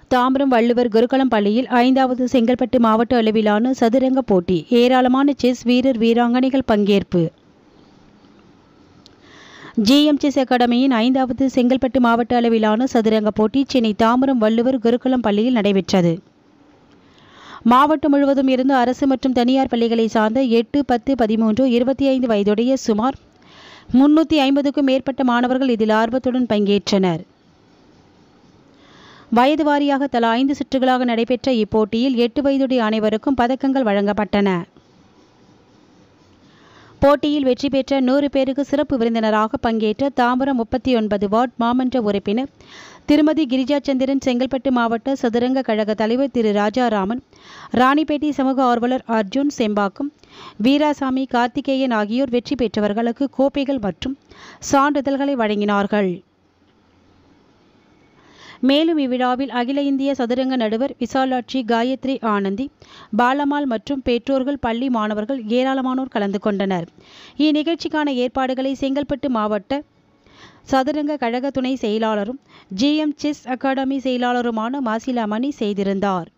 தாம்பரம் வள்ளுவர் குருகுலம் பள்ளியில் ஐந்தாவது செங்கல்பட்டு மாவட்ட அளவிலான சதுரங்க போட்டி ஏராளமான செஸ் வீரர் வீராங்கனைகள் பங்கேற்பு ஜிஎம் செஸ் அகாடமியின் ஐந்தாவது செங்கல்பட்டு மாவட்ட அளவிலான சதுரங்க போட்டி சென்னை தாம்பரம் வள்ளுவர் குருகுலம் பள்ளியில் நடைபெற்றது மாவட்டம் முழுவதும் இருந்து அரசு மற்றும் தனியார் பள்ளிகளை சார்ந்த எட்டு பத்து பதிமூன்று இருபத்தி ஐந்து வயதுடைய சுமார் முன்னூற்றி ஐம்பதுக்கும் மேற்பட்ட மாணவர்கள் இதில் ஆர்வத்துடன் பங்கேற்றனர் வயது வாரியாக தலா ஐந்து சுற்றுகளாக நடைபெற்ற இப்போட்டியில் எட்டு வயதுடைய அனைவருக்கும் பதக்கங்கள் வழங்கப்பட்டன போட்டியில் வெற்றி பெற்ற நூறு பேருக்கு சிறப்பு விருந்தினராக பங்கேற்ற தாம்பரம் முப்பத்தி ஒன்பது வார்டு மாமன்ற உறுப்பினர் திருமதி கிரிஜாச்சந்திரன் செங்கல்பட்டு மாவட்ட சதுரங்க கழக தலைவர் திரு ராஜாராமன் ராணிப்பேட்டை சமூக ஆர்வலர் அர்ஜுன் செம்பாக்கம் வீராசாமி கார்த்திகேயன் ஆகியோர் வெற்றி பெற்றவர்களுக்கு கோப்பைகள் மற்றும் சான்றிதழ்களை வழங்கினார்கள் மேலும் இவ்விழாவில் அகில இந்திய சதுரங்க நடுவர் விசாலாட்சி காயத்ரி ஆனந்தி பாலம்மாள் மற்றும் பெற்றோர்கள் பள்ளி மாணவர்கள் ஏராளமானோர் கலந்து கொண்டனர் இந்நிகழ்ச்சிக்கான ஏற்பாடுகளை செங்கல்பட்டு மாவட்ட சதுரங்க கழக துணை செயலாளரும் ஜிஎம் செஸ் அகாடமி செயலாளருமான மாசிலா மணி செய்திருந்தார்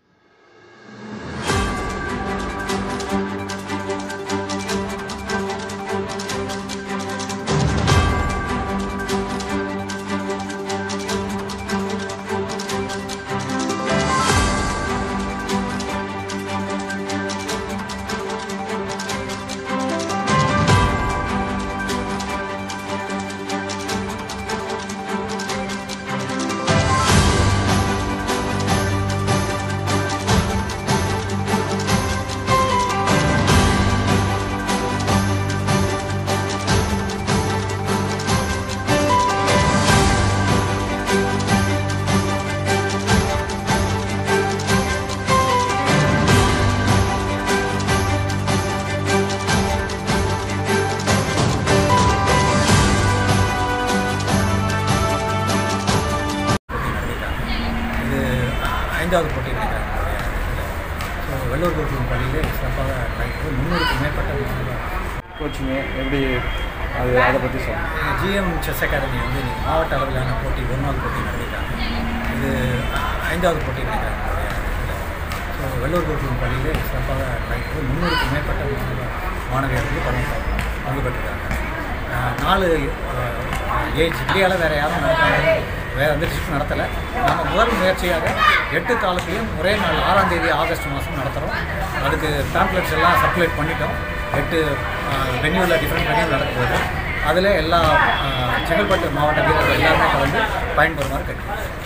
இது ஐந்தாவது போட்டி நினைக்கிறேன் ஸோ வெள்ளூர் கோட்டூர் பள்ளியிலே சிறப்பாக நடைபெற்று முன்னூறுக்கும் மேற்பட்ட மாணவர்கள் கோச்சிங்கு எப்படி அது அதை பற்றி சொல்லுங்கள் ஜிஎம் செஸ் அகாடமி வந்து இன்னைக்கு மாவட்ட அளவிலான போட்டி ஒரு நாள் போட்டி நடத்திட்டாங்க இது ஐந்தாவது போட்டி நினைக்கிறேன் ஸோ வெள்ளூர் கோட்டூர் பள்ளியிலே சிறப்பாக நடைபெற்று முன்னூறுக்கும் மேற்பட்ட மாணவ மாணவியர் வந்து பங்கு பங்கு பெற்றிருக்காங்க அஹ், நாலு ஏஜ் இந்தியாவில் வேறு யாரும் நடத்தாங்க வேறு எந்த டிஸ்ட்ரிக்ட் நடத்தலை நம்ம முதல் முயற்சியாக எட்டு காலத்தையும் ஒரே நாள் ஆறாம் தேதி ஆகஸ்ட் மாதம் நடத்துகிறோம் அதுக்கு பேம்ப்ளெட்ஸ் எல்லாம் சர்க்குலேட் பண்ணிட்டோம் எட்டு வென்யூவில் டிஃப்ரெண்ட் வென்யூ நடக்க போகுது அதில் எல்லா அஹ், செங்கல்பட்டு மாவட்ட வீரர்கள் எல்லாருமே கலந்து பயன்பெறுமாறு கேட்டுக்கிறோம்